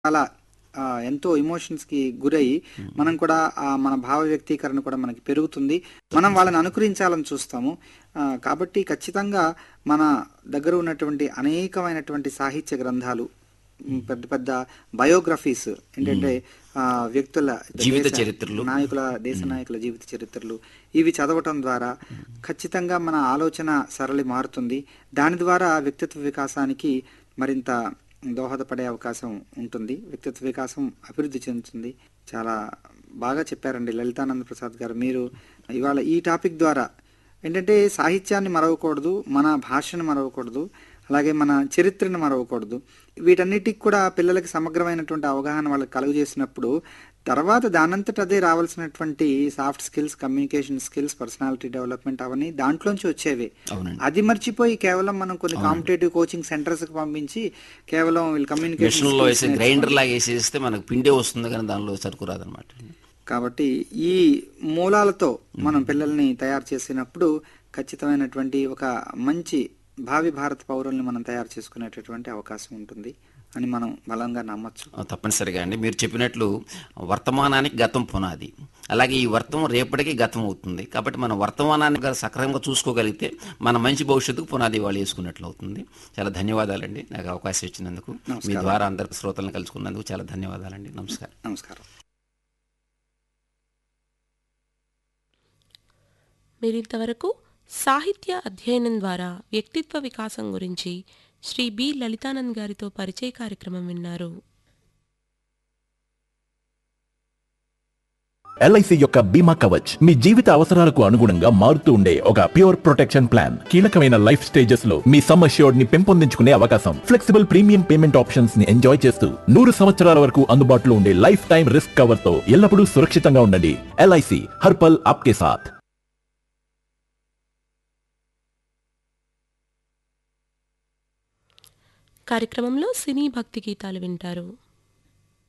చాలా ఆ, ఎంతో ఎమోషన్స్కి గురయ్యి మనం కూడా ఆ, మన భావ వ్యక్తీకరణ కూడా మనకి పెరుగుతుంది మనం వాళ్ళని అనుకరించాలని చూస్తాము ఆ, కాబట్టి ఖచ్చితంగా మన దగ్గర ఉన్నటువంటి అనేకమైనటువంటి సాహిత్య గ్రంథాలు ఉమ్, పెద్ద పెద్ద బయోగ్రఫీస్ ఏంటంటే ఆ, వ్యక్తుల జీవిత దేశ చరిత్రలు. నాయకుల దేశ నాయకుల జీవిత చరిత్రలు ఇవి చదవటం ద్వారా ఖచ్చితంగా మన ఆలోచన సరళి మారుతుంది దాని ద్వారా వ్యక్తిత్వ వికాసానికి మరింత దోహదపడే అవకాశం ఉంటుంది వ్యక్తిత్వ వికాసం అభివృద్ధి చెందుతుంది చాలా బాగా చెప్పారండి లలితానంద ప్రసాద్ గారు మీరు ఇవాళ ఈ టాపిక్ ద్వారా ఏంటంటే సాహిత్యాన్ని మరవకూడదు మన భాషను మరవకూడదు అలాగే మన చరిత్రను మరవకూడదు వీటన్నిటికి కూడా పిల్లలకి సమగ్రమైనటువంటి అవగాహన వాళ్ళకి కలుగజేసినప్పుడు తర్వాత దానంతట అదే రావాల్సినటువంటి soft skills communication skills personality development అవన్నీ దాంట్లోంచి వచ్చేవి అవునండి అది మర్చిపోయి కేవలం మనం కొన్ని కాంపిటేటివ్ కోచింగ్ సెంటర్స్ కి పంపించి కేవలం వీళ్ళు మిషన్ లో వేసే కమ్యూనికేషన్ గ్రైండర్ లాగా వేసేస్తే మనకు పిండే వస్తుంది కానీ దానిలో సరుకు రాదనమాట కాబట్టి ఈ మూలాలతో మనం పిల్లల్ని తయారు చేసినప్పుడు ఖచ్చితమైనటువంటి ఒక మంచి భావి భారత పౌరుల్ని మనం తయారు చేసుకునేటటువంటి అవకాశం ఉంటుంది అని మనం బలంగా నమ్మచ్చు ఆ, తప్పనిసరిగా అండి మీరు చెప్పినట్లు వర్తమానానికి గతం పునాది అలాగే ఈ వర్తం రేపటికి గతం అవుతుంది కాబట్టి మన వర్తమానాన్ని గల సక్రమంగా చూసుకోగలిగితే మన మంచి భవిష్యత్తుకు పునాది వాళ్ళు వేసుకున్నట్లు అవుతుంది చాలా ధన్యవాదాలండి నాకు అవకాశం ఇచ్చినందుకు మీ నమస్కారం. ద్వారా అందరి శ్రోతలను కలుసుకున్నందుకు చాలా ధన్యవాదాలండి నమస్కారం నమస్కారం మీరింతవరకు సాహిత్య అధ్యయనం ద్వారా వ్యక్తిత్వ వికాసం గురించి శ్రీ బి లలితానంద్ గారితో పరిచయ కార్యక్రమం విన్నారు ఎల్ఐసి యొక్క బీమా కవచ్ మీ జీవిత అవసరాలకు అనుగుణంగా మారుతూ ఉండే ఒక ప్యూర్ ప్రొటెక్షన్ ప్లాన్ కీలకమైన లైఫ్ స్టేజెస్ లో మీ సమ్ అష్యూర్డ్ ని పెంపొందించుకునే అవకాశం ఫ్లెక్సిబుల్ ప్రీమియం పేమెంట్ ఆప్షన్స్ ని ఎంజాయ్ చేస్తూ నూరు సంవత్సరాల వరకు అందుబాటులో ఉండే లైఫ్ టైం రిస్క్ కవర్ తో ఎల్లప్పుడూ సురక్షితంగా ఉండండి ఎల్ఐసి హర్పల్ ఆప్కే సాథ్ కార్యక్రమంలో సినీ భక్తి గీతాలు వింటారు